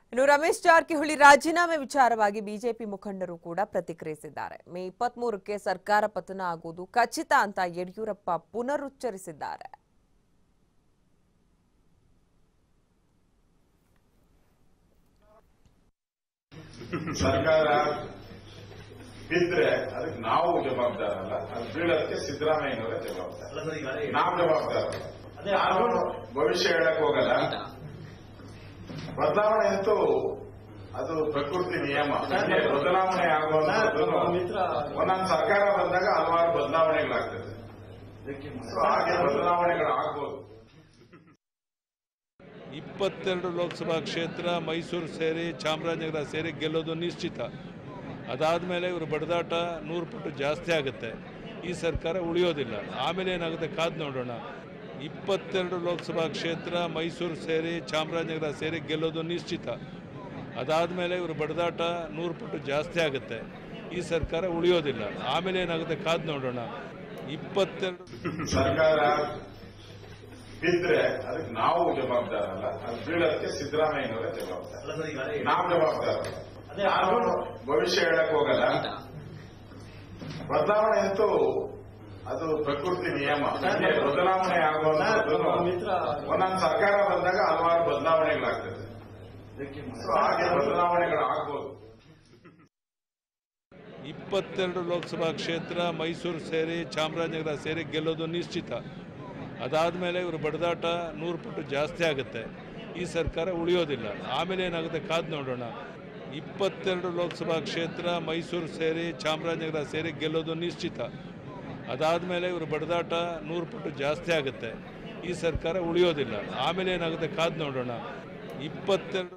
ಇನ್ನು ರಮೇಶ್ ಜಾರಕಿಹೊಳಿ ರಾಜೀನಾಮೆ ವಿಚಾರವಾಗಿ ಬಿಜೆಪಿ ಮುಖಂಡರು ಕೂಡ ಪ್ರತಿಕ್ರಿಯಿಸಿದ್ದಾರೆ ಮೇ ಇಪ್ಪತ್ತ್ ಮೂರಕ್ಕೆ ಸರ್ಕಾರ ಪತನ ಆಗುವುದು ಖಚಿತ ಅಂತ ಯಡಿಯೂರಪ್ಪ ಪುನರುಚ್ಚರಿಸಿದ್ದಾರೆ ಸರ್ಕಾರ ಬಿದ್ರೆ ಅದಕ್ಕೆ ನಾವು ಜವಾಬ್ದಾರಲ್ಲ ಅದು ಬೀಳೋದಕ್ಕೆ ಸಿದ್ದರಾಮಯ್ಯನವರೇ ಜವಾಬ್ದಾರ ನಾವು ಜವಾಬ್ದಾರ ನಾನು ಭವಿಷ್ಯ ಹೇಳಕ್ ಹೋಗಲ್ಲ ಬದಲಾವಣೆ ಅಂತೂ ಅದು ಪ್ರಕೃತಿ ನಿಯಮ ಹೀಗೆ ಬದಲಾವಣೆ ಆಗುವಂತದ್ದು ಒಂದೊಂದು ಸರ್ಕಾರ ಬಂದಾಗ ಹಲವಾರು ಬದಲಾವಣೆಗಳಾಗ್ತದೆ So ಹಾಗೆ ಬದಲಾವಣೆಗಳು ಆಗ್ಬೋದು ಇಪ್ಪತ್ತೆರಡು ಲೋಕಸಭಾ ಕ್ಷೇತ್ರ ಮೈಸೂರು ಸೇರಿ ಚಾಮರಾಜನಗರ ಸೇರಿ ಗೆಲ್ಲೋದು ನಿಶ್ಚಿತ ಅದಾದಮೇಲೆ ಇವರು ಬಡದಾಟ ನೂರು ಪಟ್ಟು ಜಾಸ್ತಿ ಆಗುತ್ತೆ ಈ ಸರ್ಕಾರ ಉಳಿಯೋದಿಲ್ಲ ಆಮೇಲೆ ಏನಾಗುತ್ತೆ ಕಾದು ನೋಡೋಣ ಇಪ್ಪತ್ತೆರಡು ಲೋಕಸಭಾ ಕ್ಷೇತ್ರ ಮೈಸೂರು ಸೇರಿ ಚಾಮರಾಜನಗರ ಸೇರಿ ಗೆಲ್ಲೋದು ನಿಶ್ಚಿತ ಅದಾದಮೇಲೆ ಇವರು ಬಡದಾಟ ನೂರು ಪಟ್ಟು ಜಾಸ್ತಿ ಆಗುತ್ತೆ ಈ ಸರ್ಕಾರ ಉಳಿಯೋದಿಲ್ಲ ಆಮೇಲೆ ಏನಾಗುತ್ತೆ ಕಾದು ನೋಡೋಣ ಇಪ್ಪತ್ತೆರಡು ಸರ್ಕಾರ ಬಿದ್ರೆ ಅದಕ್ಕೆ ನಾವು ಜವಾಬ್ದಾರಲ್ಲ ಅದು ಬೀಳೋದಕ್ಕೆ ಸಿದ್ದರಾಮಯ್ಯನವರೇ ಜವಾಬ್ದಾರ ನಾವು ಜವಾಬ್ದಾರ ನಾನು ಭವಿಷ್ಯ ಹೇಳಕ್ ಹೋಗಲ್ಲ ಬದಲಾವಣೆ ಅಂತೂ ಅದು ಪ್ರಕೃತಿ ನಿಯಮ ಹೀಗೆ ಬದಲಾವಣೆ ಆಗುವಂತದ್ದು ಒಂದೊಂದು ಸರ್ಕಾರ ಬಂದಾಗ ಹಲವಾರು ಬದಲಾವಣೆಗಳಾಗ್ತದೆ So ಹಾಗೆ ಬದಲಾವಣೆಗಳು ಆಗ್ಬೋದು ಇಪ್ಪತ್ತೆರಡು ಲೋಕಸಭಾ ಕ್ಷೇತ್ರ ಮೈಸೂರು ಸೇರಿ ಚಾಮರಾಜನಗರ ಸೇರಿ ಗೆಲ್ಲೋದು ನಿಶ್ಚಿತ ಅದಾದಮೇಲೆ ಇವರು ಬಡದಾಟ ನೂರು ಪಟ್ಟು ಜಾಸ್ತಿ ಆಗುತ್ತೆ ಈ ಸರ್ಕಾರ ಉಳಿಯೋದಿಲ್ಲ ಆಮೇಲೆ ಏನಾಗುತ್ತೆ ಕಾದು ನೋಡೋಣ ಇಪ್ಪತ್ತೆರಡು ಲೋಕಸಭಾ ಕ್ಷೇತ್ರ ಮೈಸೂರು ಸೇರಿ ಚಾಮರಾಜನಗರ ಸೇರಿ ಗೆಲ್ಲೋದು ನಿಶ್ಚಿತ ಅದಾದಮೇಲೆ ಇವರು ಬಡದಾಟ ನೂರು ಪಟ್ಟು ಜಾಸ್ತಿ ಆಗುತ್ತೆ ಈ ಸರ್ಕಾರ ಉಳಿಯೋದಿಲ್ಲ ಆಮೇಲೆ ಏನಾಗುತ್ತೆ ಕಾದು ನೋಡೋಣ ಇಪ್ಪತ್ತೆರಡು